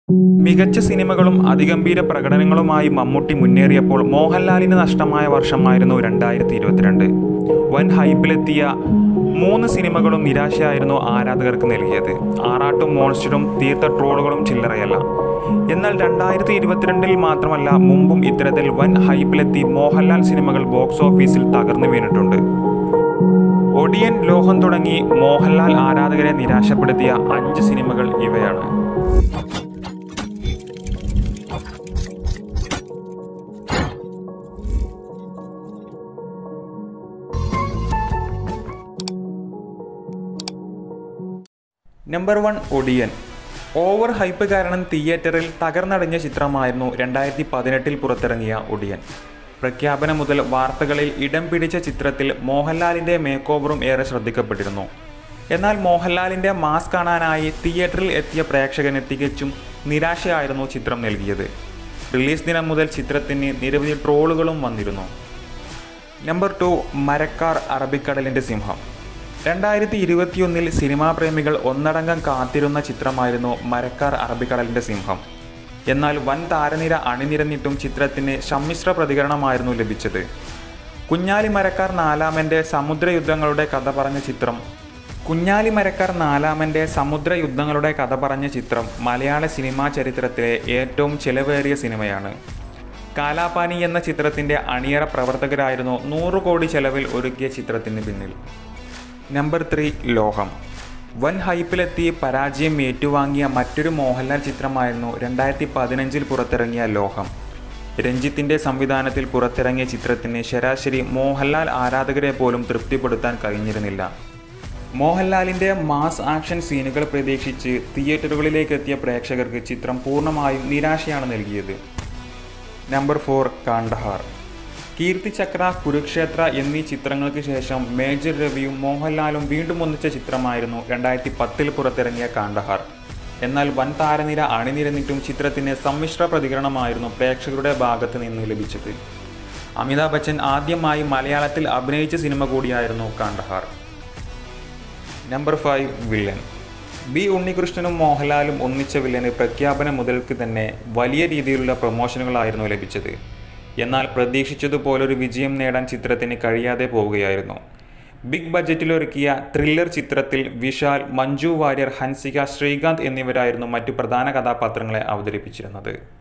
മികച്ച സിനിമകളും അതിഗംഭീര പ്രകടനങ്ങളുമായി മമ്മൂട്ടി മുന്നേറിയപ്പോൾ മോഹൻലാലിന് നഷ്ടമായ വർഷമായിരുന്നു രണ്ടായിരത്തി ഇരുപത്തിരണ്ട് വൻ ഹൈപ്പിലെത്തിയ മൂന്ന് സിനിമകളും നിരാശയായിരുന്നു ആരാധകർക്ക് നൽകിയത് ആറാട്ടും മോൺസ്റ്ററും തീർത്ത ട്രോളുകളും ചില്ലറയല്ല എന്നാൽ രണ്ടായിരത്തി ഇരുപത്തിരണ്ടിൽ മാത്രമല്ല മുമ്പും ഇത്തരത്തിൽ വൻ ഹൈപ്പിലെത്തി മോഹൻലാൽ സിനിമകൾ ബോക്സ് ഓഫീസിൽ തകർന്നു വീണിട്ടുണ്ട് ഒടിയൻ ലോഹം തുടങ്ങി മോഹൻലാൽ ആരാധകരെ നിരാശപ്പെടുത്തിയ അഞ്ച് സിനിമകൾ ഇവയാണ് number one Odiyan over hype കാരണം തിയേറ്ററിൽ തകർന്നടിഞ്ഞ ചിത്രമായിരുന്നു രണ്ടായിരത്തി പതിനെട്ടിൽ പുറത്തിറങ്ങിയ ഒടിയൻ പ്രഖ്യാപനം മുതൽ വാർത്തകളിൽ ഇടം പിടിച്ച ചിത്രത്തിൽ മോഹൻലാലിൻ്റെ മേക്ക് ഓവറും ഏറെ ശ്രദ്ധിക്കപ്പെട്ടിരുന്നു എന്നാൽ മോഹൻലാലിൻ്റെ മാസ് കാണാനായി തിയേറ്ററിൽ എത്തിയ പ്രേക്ഷകന് തികച്ചും നിരാശയായിരുന്നു ചിത്രം നൽകിയത് റിലീസ് ദിനം മുതൽ ചിത്രത്തിന് നിരവധി ട്രോളുകളും വന്നിരുന്നു നമ്പർ ടു മരക്കാർ അറബിക്കടലിൻ്റെ സിംഹം രണ്ടായിരത്തി ഇരുപത്തിയൊന്നിൽ സിനിമാ പ്രേമികൾ ഒന്നടങ്കം കാത്തിരുന്ന ചിത്രമായിരുന്നു മരക്കാർ അറബിക്കടലിൻ്റെ സിംഹം എന്നാൽ വൻ താരനിര അണിനിരന്നിട്ടും ചിത്രത്തിന് സമ്മിശ്ര പ്രതികരണമായിരുന്നു ലഭിച്ചത് കുഞ്ഞാലി മരക്കാർ നാലാമൻ്റെ സമുദ്രയുദ്ധങ്ങളുടെ കഥ പറഞ്ഞ ചിത്രം കുഞ്ഞാലി മരക്കാർ നാലാമൻ്റെ സമുദ്രയുദ്ധങ്ങളുടെ കഥ പറഞ്ഞ ചിത്രം മലയാള സിനിമാ ചരിത്രത്തിലെ ഏറ്റവും ചെലവേറിയ സിനിമയാണ് കാലാപാനി എന്ന ചിത്രത്തിൻ്റെ അണിയറ പ്രവർത്തകരായിരുന്നു നൂറ് കോടി ചെലവിൽ ഒരുക്കിയ ചിത്രത്തിന് പിന്നിൽ നമ്പർ ത്രീ ലോഹം വൻ ഹൈപ്പിലെത്തി പരാജയം ഏറ്റുവാങ്ങിയ മറ്റൊരു മോഹൻലാൽ ചിത്രമായിരുന്നു രണ്ടായിരത്തി പതിനഞ്ചിൽ പുറത്തിറങ്ങിയ ലോഹം രഞ്ജിത്തിൻ്റെ സംവിധാനത്തിൽ പുറത്തിറങ്ങിയ ചിത്രത്തിന് ശരാശരി മോഹൻലാൽ ആരാധകരെ പോലും തൃപ്തിപ്പെടുത്താൻ കഴിഞ്ഞിരുന്നില്ല മോഹൻലാലിൻ്റെ മാസ് ആക്ഷൻ സീനുകൾ പ്രതീക്ഷിച്ച് തിയേറ്ററുകളിലേക്ക് എത്തിയ പ്രേക്ഷകർക്ക് ചിത്രം പൂർണ്ണമായും നിരാശയാണ് നൽകിയത് നമ്പർ ഫോർ കാണ്ഡഹാർ കീർത്തിചക്ര കുരുക്ഷേത്ര എന്നീ ചിത്രങ്ങൾക്ക് ശേഷം മേജർ രവിയും മോഹൻലാലും വീണ്ടും ഒന്നിച്ച ചിത്രമായിരുന്നു രണ്ടായിരത്തി പത്തിൽ പുറത്തിറങ്ങിയ കാണ്ഡഹാർ എന്നാൽ വൻ താരനിര അണിനിരന്നിട്ടും ചിത്രത്തിന് സമ്മിശ്ര പ്രതികരണമായിരുന്നു പ്രേക്ഷകരുടെ ഭാഗത്ത് നിന്ന് ലഭിച്ചത് അമിതാഭ് ബച്ചൻ ആദ്യമായി മലയാളത്തിൽ അഭിനയിച്ച സിനിമ കൂടിയായിരുന്നു Kandahar number five villain B ഉണ്ണികൃഷ്ണനും മോഹൻലാലും ഒന്നിച്ച വില്ലന് പ്രഖ്യാപനം മുതൽക്ക് തന്നെ വലിയ രീതിയിലുള്ള പ്രൊമോഷനുകളായിരുന്നു ലഭിച്ചത് എന്നാൽ പ്രതീക്ഷിച്ചതുപോലൊരു വിജയം നേടാൻ ചിത്രത്തിന് കഴിയാതെ പോവുകയായിരുന്നു ബിഗ് ബജറ്റിലൊരുക്കിയ ത്രില്ലർ ചിത്രത്തിൽ വിശാൽ മഞ്ജു വാര്യർ ഹൻസിക ശ്രീകാന്ത് എന്നിവരായിരുന്നു മറ്റു പ്രധാന കഥാപാത്രങ്ങളെ അവതരിപ്പിച്ചിരുന്നത്